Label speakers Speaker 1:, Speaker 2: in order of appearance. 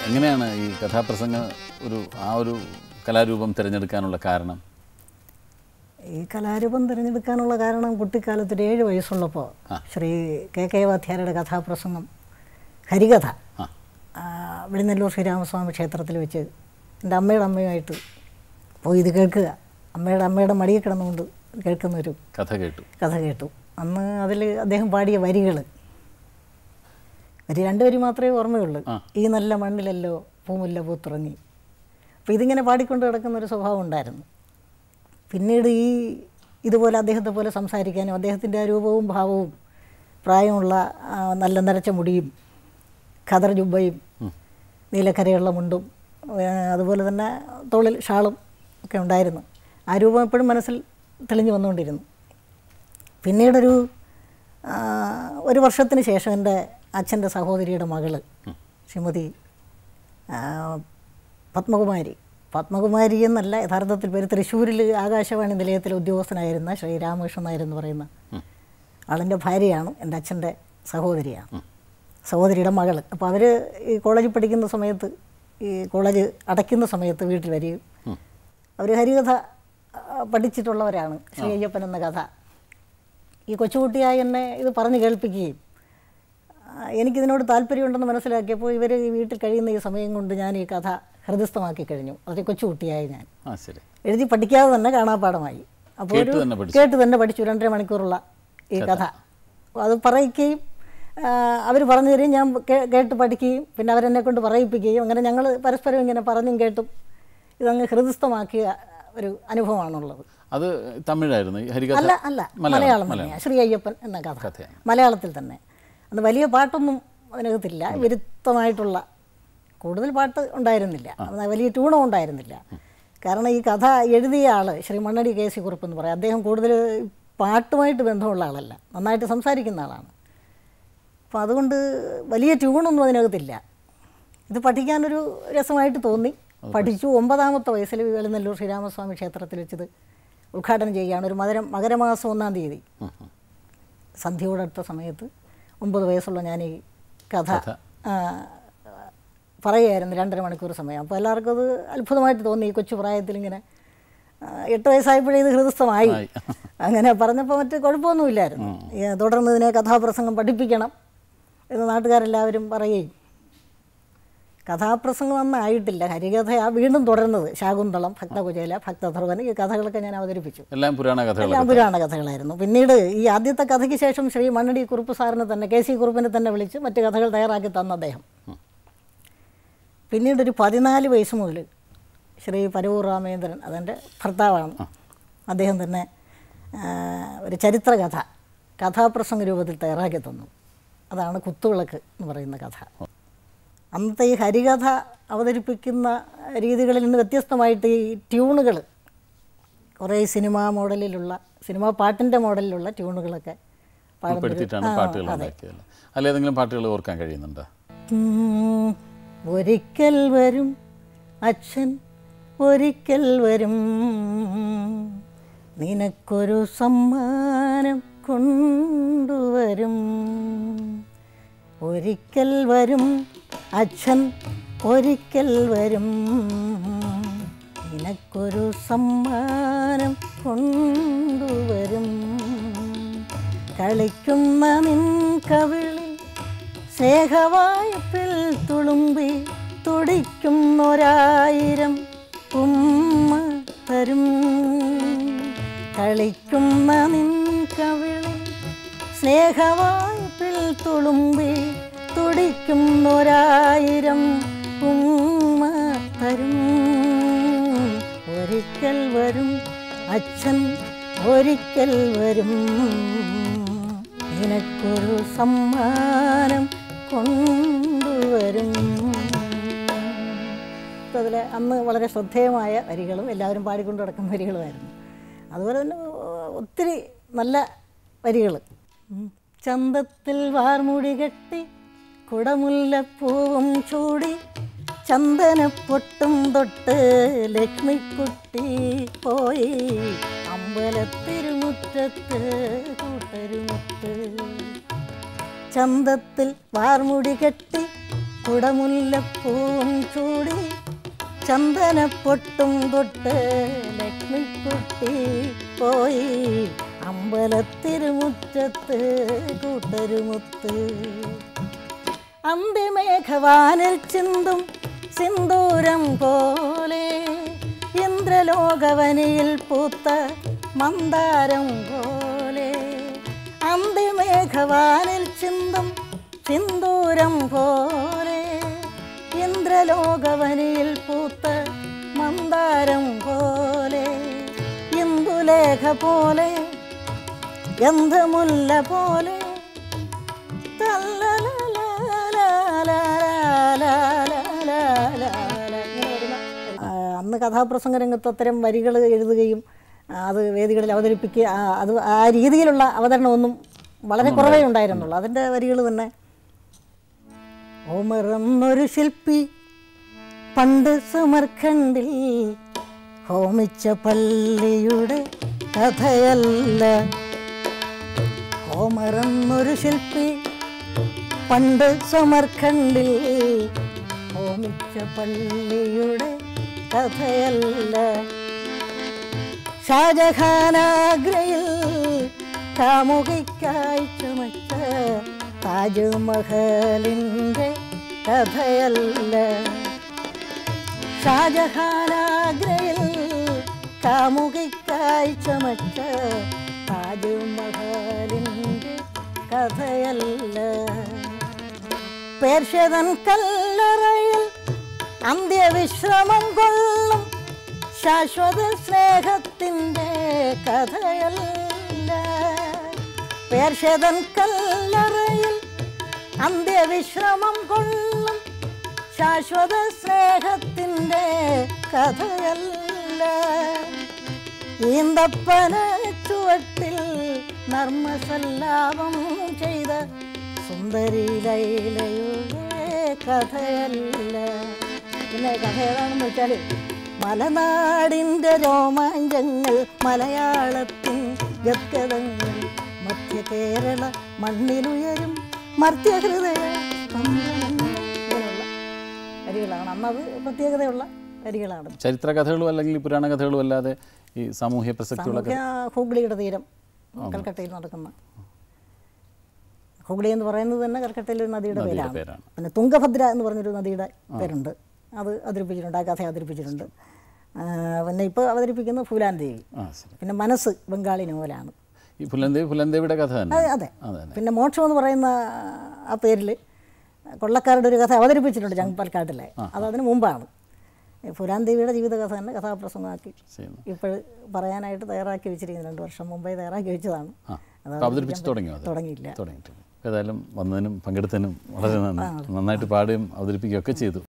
Speaker 1: എങ്ങനെയാണ് ഈ കഥാപ്രസംഗ ഒരു ആ ഒരു കലാരൂപം തിരഞ്ഞെടുക്കാനുള്ള കാരണം
Speaker 2: ഈ കലാരൂപം തിരഞ്ഞെടുക്കാനുള്ള കാരണം കുട്ടിക്കാലത്ത് ഒരു ഏഴ് വയസ്സുള്ളപ്പോൾ ശ്രീ കെ കെ വാധ്യാരുടെ കഥാപ്രസംഗം ഹരികഥ
Speaker 1: ആ
Speaker 2: ആ, വെളിനെല്ലൂർ ശ്രീരാമസ്വാമി ക്ഷേത്രത്തിൽ വെച്ച് എൻ്റെ അമ്മയുടെ അമ്മയുമായിട്ട് പോയി ഇത് കേൾക്കുക അമ്മയുടെ അമ്മയുടെ മടിയിൽ കിടന്നുകൊണ്ട് കേൾക്കുന്ന ഒരു
Speaker 1: കഥ കേട്ടു
Speaker 2: കഥ കേട്ടു അന്ന് അതിൽ അദ്ദേഹം പാടിയ വരികൾ വരി രണ്ട് വരി മാത്രമേ ഓർമ്മയുള്ളൂ
Speaker 1: ആ.
Speaker 2: ഈ നല്ല മണ്ണിലല്ലോ പൂമുല്ല പൂത്തുറങ്ങി അപ്പോൾ ഇതിങ്ങനെ പാടിക്കൊണ്ട് കിടക്കുന്ന ഒരു സ്വഭാവം ഉണ്ടായിരുന്നു പിന്നീട് ഈ ഇതുപോലെ അദ്ദേഹത്തെ പോലെ സംസാരിക്കാനും അദ്ദേഹത്തിൻ്റെ ആ രൂപവും ഭാവവും പ്രായമുള്ള ആ, നല്ല നരച്ച മുടിയും ഖദർ ജുബയും നീലക്കരയുള്ള മുണ്ടും ആ, അതുപോലെ തന്നെ തോളിൽ ഷാളും ഒക്കെ ഉണ്ടായിരുന്നു ആ രൂപം എപ്പോഴും മനസ്സിൽ തെളിഞ്ഞു വന്നുകൊണ്ടിരുന്നു പിന്നീടൊരു ആ, ഒരു വർഷത്തിന് ശേഷം എൻ്റെ അച്ഛൻ്റെ സഹോദരിയുടെ മകള് ശ്രീമതി ആ, പത്മകുമാരി പത്മകുമാരി എന്നല്ല യഥാർത്ഥത്തിൽ പേര് തൃശ്ശൂരിൽ ആകാശവാണി നിലയത്തിലെ ഉദ്യോഗസ്ഥനായിരുന്ന ശ്രീ രാമകൃഷ്ണൻ നായർ എന്ന് പറയുന്ന ആളിൻ്റെ ഭാര്യയാണ് എൻ്റെ അച്ഛൻ്റെ സഹോദരിയാണ് സഹോദരിയുടെ മകൾ അപ്പോൾ അവർ ഈ കോളേജിൽ പഠിക്കുന്ന സമയത്ത് ഈ കോളേജ് അടയ്ക്കുന്ന സമയത്ത് വീട്ടിൽ വരികയും അവർ ഹരികഥ ആ, പഠിച്ചിട്ടുള്ളവരാണ് ശ്രീ അയ്യപ്പൻ എന്ന കഥ ഈ കൊച്ചുകുട്ടിയായി എന്നെ ഇത് പറഞ്ഞ് കേൾപ്പിക്കുകയും ആ, എനിക്കിതിനോട് താല്പര്യമുണ്ടെന്ന് മനസ്സിലാക്കിയപ്പോൾ ഇവർ ഈ വീട്ടിൽ കഴിയുന്ന ഈ സമയം കൊണ്ട് ഞാൻ ഈ കഥ ഹൃദയസ്ഥമാക്കി കഴിഞ്ഞു അത് കൊച്ചുകുട്ടിയായി ഞാൻ
Speaker 1: ആ ശരി
Speaker 2: എഴുതി പഠിക്കാതെ തന്നെ കാണാപ്പാടമായി അപ്പോൾ
Speaker 1: കേട്ട്
Speaker 2: ഒരു
Speaker 1: തന്നെ പഠിച്ചു.
Speaker 2: കേട്ട് തന്നെ പഠിച്ചു രണ്ടര മണിക്കൂറുള്ള ഈ കഥ അത് പറയിക്കുകയും അവർ പറഞ്ഞു തരികയും ഞാൻ കേ- കേട്ട് പഠിക്കുകയും പിന്നെ അവരെന്നെ കൊണ്ട് പറയിപ്പിക്കുകയും അങ്ങനെ ഞങ്ങൾ പരസ്പരം ഇങ്ങനെ പറഞ്ഞും കേട്ടും ഇതങ്ങ് ഹൃദയസ്ഥമാക്കിയ ഒരു അനുഭവമാണുള്ളത്
Speaker 1: അത് തമിഴായിരുന്നു ഈ ഹരികഥ
Speaker 2: അല്ല അല്ല മലയാളം തന്നെയാണ് ശ്രീ അയ്യപ്പൻ എന്ന കഥ
Speaker 1: കഥയാണ്.
Speaker 2: മലയാളത്തിൽ തന്നെ അന്ന് വലിയ പാട്ടൊന്നും അതിനകത്തില്ല വിരുദ്ധമായിട്ടുള്ള കൂടുതൽ പാട്ട് ഉണ്ടായിരുന്നില്ല അത് വലിയ ട്യൂണും ഉണ്ടായിരുന്നില്ല കാരണം ഈ കഥ എഴുതിയ ആൾ ശ്രീ മണ്ണടി കെ സി കുറുപ്പ് എന്ന് പറയും അദ്ദേഹം കൂടുതൽ പാട്ടുമായിട്ട് ബന്ധമുള്ള ആളല്ല നന്നായിട്ട് സംസാരിക്കുന്ന ആളാണ് അപ്പോൾ അതുകൊണ്ട് വലിയ ട്യൂണൊന്നും അതിനകത്തില്ല ഇത് പഠിക്കാനൊരു രസമായിട്ട് തോന്നി പഠിച്ചു ഒമ്പതാമത്തെ വയസ്സിൽ വെളുന്നല്ലൂർ ശ്രീരാമസ്വാമി ക്ഷേത്രത്തിൽ വെച്ചത് ഉദ്ഘാടനം ചെയ്യുകയാണ് ഒരു മകരം മകരമാസം ഒന്നാം തീയതി സന്ധ്യയോടടുത്ത സമയത്ത് ഒമ്പത് വയസ്സുള്ള ഞാൻ ഈ കഥ ആ, പറയുമായിരുന്നു രണ്ടര മണിക്കൂർ സമയം അപ്പോൾ എല്ലാവർക്കും അത് അത്ഭുതമായിട്ട് തോന്നി ഈ കൊച്ചു പ്രായത്തിൽ ഇങ്ങനെ ആ, എട്ട് വയസ്സായപ്പോഴേ ഇത് ഹൃദയസ്ഥമായി
Speaker 1: ആയി.
Speaker 2: അങ്ങനെ പറഞ്ഞപ്പോൾ മറ്റ് കുഴപ്പമൊന്നുമില്ലായിരുന്നു ഈ തുടർന്ന് ഇതിനെ കഥാപ്രസംഗം പഠിപ്പിക്കണം എന്ന് നാട്ടുകാരെല്ലാവരും പറയുകയും കഥാപ്രസംഗം ഒന്നും ആയിട്ടില്ല ഹരികഥയാ വീണ്ടും തുടർന്നത് ശാകുന്തളം ഭക്തകുചേല ഭക്തധർവൻ ഈ കഥകളൊക്കെ ഞാൻ അവതരിപ്പിച്ചു
Speaker 1: എല്ലാം പുരാണ കഥകളൊക്കെ
Speaker 2: എല്ലാം പുരാണ കഥകളായിരുന്നു പിന്നീട് ഈ ആദ്യത്തെ കഥയ്ക്ക് ശേഷം ശ്രീ മണ്ണടി കുറുപ്പ് സാറിനെ തന്നെ കെ സി കുറുപ്പിനെ തന്നെ വിളിച്ച് മറ്റ് കഥകൾ തയ്യാറാക്കി തന്ന അദ്ദേഹം പിന്നീട് ഒരു പതിനാല് വയസ്സ് മുതൽ ശ്രീ പരവൂർ രാമേന്ദ്രൻ അതെൻ്റെ ഭർത്താവാണ് അദ്ദേഹം തന്നെ ആ, ഒരു ചരിത്രകഥ കഥാപ്രസംഗ രൂപത്തിൽ തയ്യാറാക്കി തന്നു അതാണ് കുത്തുവിളക്ക് എന്ന് പറയുന്ന കഥ അന്നത്തെ ഈ ഹരികഥ അവതരിപ്പിക്കുന്ന രീതികളിൽ നിന്ന് വ്യത്യസ്തമായിട്ട് ഈ ട്യൂണുകൾ കുറേ സിനിമാ മോഡലിലുള്ള സിനിമാ പാട്ടിൻ്റെ മോഡലിലുള്ള ട്യൂണുകളൊക്കെ പാടുന്നൊരു-
Speaker 1: ഉൾപ്പെടുത്തിയിട്ടാണ്
Speaker 2: ആ,
Speaker 1: പാട്ടുകൾ
Speaker 2: അതെ.
Speaker 1: ഉണ്ടാക്കിയത് അല്ല ഏതെങ്കിലും പാട്ടുകൾ ഓർക്കാൻ കഴിയുന്നുണ്ടോ
Speaker 2: ഉം, ഒരിക്കൽ വരും അച്ഛൻ ഒരിക്കൽ വരും നിനക്കൊരു സമ്മാനം കൊണ്ടുവരും ഒരിക്കൽ വരും അച്ഛൻ ഒരിക്കൽ വരും നിനക്കൊരു സമ്മാനം കൊണ്ടുവരും കളിക്കുന്ന നിൻ കവിളിൽ സ്നേഹവായ്പിൽ തുളുമ്പി തുടിക്കുന്നൊരായിരം ഉമ്മ തരും കളിക്കുന്ന നിൻ കവിളിൽ സ്നേഹവായ്പിൽ തുളുമ്പി തുടിക്കുന്നൊരായിരം ഉമ്മ തരും ഒരിക്കൽ വരും അച്ഛൻ ഒരിക്കൽ വരും നിനക്കൊരു സമ്മാനം കൊണ്ടുവരും അതിൽ അന്ന് വളരെ ശ്രദ്ധേയമായ വരികളും എല്ലാവരും പാടിക്കൊണ്ട് നടക്കുന്ന വരികളുമായിരുന്നു അതുപോലെ തന്നെ ഒത്തിരി നല്ല വരികൾ ചന്തത്തിൽ വാർമുടി കെട്ടി കുടമുല്ലപ്പൂവും ചൂടി ചന്ദനപ്പൊട്ടും തൊട്ട് ലക്ഷ്മിക്കുട്ടി പോയി അമ്പലത്തിരുമുറ്റത്ത് കൂട്ടരുമുത്ത് ചന്തത്തിൽ വാർമുടി കെട്ടി കുടമുല്ലപ്പൂവും ചൂടി ചന്ദനപ്പൊട്ടും തൊട്ട് ലക്ഷ്മിക്കുട്ടി പോയി അമ്പലത്തിരുമുറ്റത്ത് കൂട്ടരുമുത്ത് അന്തിമേഘവാനിൽ ചിന്തും സിന്ദൂരം പോലെ ഇന്ദ്രലോകവനിയിൽ പൂത്ത മന്ദാരം പോലെ അന്തിമേഘവാനിൽ ചിന്തും സിന്ദൂരം പോലെ ഇന്ദ്രലോകവനിയിൽ പൂത്ത മന്ദാരം പോലെ ഇന്ദുലേഖ പോലെ ഗന്ധമുല്ല പോലെ ആ, അന്ന് കഥാപ്രസംഗ രംഗത്ത് അത്തരം വരികൾ എഴുതുകയും ആ, അത് വേദികളിൽ അവതരിപ്പിക്കുക ആ, അത് ആ രീതിയിലുള്ള അവതരണമൊന്നും വളരെ കുറവേ ഉണ്ടായിരുന്നുള്ളൂ അതിൻ്റെ വരികൾ തന്നെ ഓമറന്നൊരു ശില്പി പണ്ട് സമർഖണ്ഡിൽ ഹോമിച്ച പള്ളിയുടെ കഥയല്ല ഹോമറന്നൊരു ശില്പി പണ്ട് സമർഖണ്ഡിൽ ഹോമിച്ച പള്ളിയുടെ കഥയല്ല ഷാജഹാനാഗ്രയിൽ കാമുകിക്കായി ചുമച്ച താജ്മഹലിൻ്റെ കഥയല്ല ഷാജഹാനാഗ്രയിൽ കാമുകിക്കായി ചുമച്ച താജ്മഹലിൻ്റെ കഥയല്ല പേർഷ്യതൻ കല്ലറയിൽ അന്ത്യവിശ്രമം കൊള്ളും ശാശ്വത സ്നേഹത്തിൻ്റെ കഥയല്ല പേർഷ്യതൻ കല്ലറയിൽ അന്ത്യവിശ്രമം കൊള്ളും ശാശ്വത സ്നേഹത്തിൻ്റെ കഥയല്ല ഈന്തപ്പന ചുവട്ടിൽ നർമ്മസല്ലാപം ചെയ്ത സുന്ദരി ലൈലയുടെ കഥയല്ല പിന്നെ കഥ ഏതാണെന്ന് വെച്ചാൽ മലനാടിൻ്റെ രോമാഞ്ചങ്ങൾ മലയാളത്തിൻ ഗദ്ഗതങ്ങൾ മധ്യ കേരള മണ്ണിലുയരും മർത്യഹൃദയ സ്പന്ദനങ്ങൾ. ഇങ്ങനെയുള്ള വരികളാണ് അന്നത് പ്രത്യേകതയുള്ള വരികളാണ്
Speaker 1: ചരിത്ര കഥകളും അല്ലെങ്കിൽ പുരാണ കഥകളും അല്ലാതെ ഈ സാമൂഹ്യ പ്രസക്തിയുള്ള
Speaker 2: സാമൂഹ്യ ഹൂഗ്ലിയുടെ തീരം കൽക്കട്ടയിൽ നടക്കുന്ന ഹൂഗ്ലി എന്ന് പറയുന്നത് തന്നെ കൽക്കട്ടയിലെ ഒരു നദിയുടെ
Speaker 1: നദിയുടെ
Speaker 2: പേരാണ്
Speaker 1: പേരാണ്.
Speaker 2: പിന്നെ തുംഗഭദ്ര എന്ന് പറഞ്ഞൊരു നദിയുടെ പേരുണ്ട് അത് അവതരിപ്പിച്ചിട്ടുണ്ട് ആ കഥ അവതരിപ്പിച്ചിട്ടുണ്ട് ആ, പിന്നെ ഇപ്പോൾ അവതരിപ്പിക്കുന്ന ഫൂലാൻ ദേവി
Speaker 1: ആ ശരി
Speaker 2: പിന്നെ മനസ്സ് ബംഗാളി നോവലാണ്
Speaker 1: ഈ പുലന്തേവി പുലന്തേവിയുടെ കഥ തന്നെ
Speaker 2: അതെ അതെ
Speaker 1: അതെ അതെ
Speaker 2: പിന്നെ മോക്ഷം എന്ന് പറയുന്ന ആ പേരിൽ കൊള്ളക്കാരുടെ ഒരു കഥ അവതരിപ്പിച്ചിട്ടുണ്ട് ജങ്പാൽക്കാട്ടിലെ അത് അതിന് മുമ്പാണ് ഫുലാൻ ദേവിയുടെ ജീവിതകഥ തന്നെ കഥാപ്രസംഗമാക്കി
Speaker 1: ചെയ്യുന്നു
Speaker 2: ഇപ്പോൾ പറയാനായിട്ട് തയ്യാറാക്കി വെച്ചിരിക്കുന്നു രണ്ട് വർഷം മുമ്പേ തയ്യാറാക്കി വെച്ചതാണ്
Speaker 1: ആ
Speaker 2: അത്
Speaker 1: അപ്പോൾ അവതരിപ്പിച്ച് തുടങ്ങിയോ അത്
Speaker 2: തുടങ്ങിയില്ല
Speaker 1: തുടങ്ങിയിട്ടില്ല ഏതായാലും വന്നതിനും പങ്കെടുത്തതിനും വളരെ നന്ദി നന്നായിട്ട് പാടുകയും അവതരിപ്പിക്കുകയും ഒക്കെ ചെയ്തു